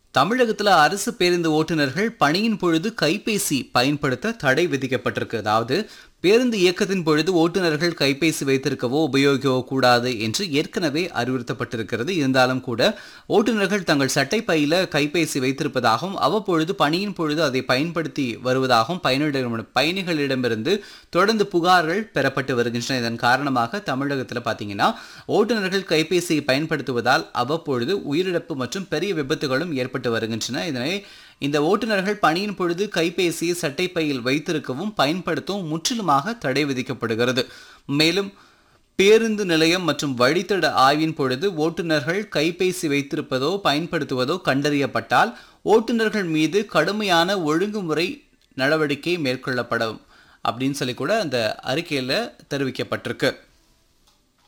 தமிழகத்துல அரசு பேருந்து ஓட்டுநர்கள் பணியின் பொழுது கைபேசி பயன்படுத்த தடை விதிக்கப்பட்டிருக்கு அதாவது பேருந்து இயக்கத்தின் பொழுது ஓட்டுநர்கள் கைபேசி வைத்திருக்கவோ உபயோகிக்கவோ கூடாது என்று ஏற்கனவே அறிவுறுத்தப்பட்டிருக்கிறது இருந்தாலும் கூட ஓட்டுநர்கள் தங்கள் சட்டை பையில கைபேசி வைத்திருப்பதாகவும் அவ்வப்பொழுது பணியின் பொழுது அதை பயன்படுத்தி வருவதாகவும் பயணிகளிடம் பயணிகளிடமிருந்து தொடர்ந்து புகார்கள் பெறப்பட்டு வருகின்றன இதன் காரணமாக தமிழகத்தில் பார்த்தீங்கன்னா ஓட்டுநர்கள் கைபேசியை பயன்படுத்துவதால் அவ்வப்பொழுது உயிரிழப்பு மற்றும் பெரிய விபத்துகளும் ஏற்பட்டு வருகின்றன இதனை இந்த ஓட்டுநர்கள் பணியின் பொழுது கைபேசியை சட்டைப்பையில் வைத்திருக்கவும் பயன்படுத்தவும் முற்றிலுமாக தடை விதிக்கப்படுகிறது மேலும் பேருந்து நிலையம் மற்றும் வழித்தட ஆய்வின் பொழுது ஓட்டுநர்கள் கைபேசி வைத்திருப்பதோ பயன்படுத்துவதோ கண்டறியப்பட்டால் ஓட்டுநர்கள் மீது கடுமையான ஒழுங்குமுறை நடவடிக்கை மேற்கொள்ளப்படும் அப்படின்னு சொல்லி கூட அந்த அறிக்கையில் தெரிவிக்கப்பட்டிருக்கு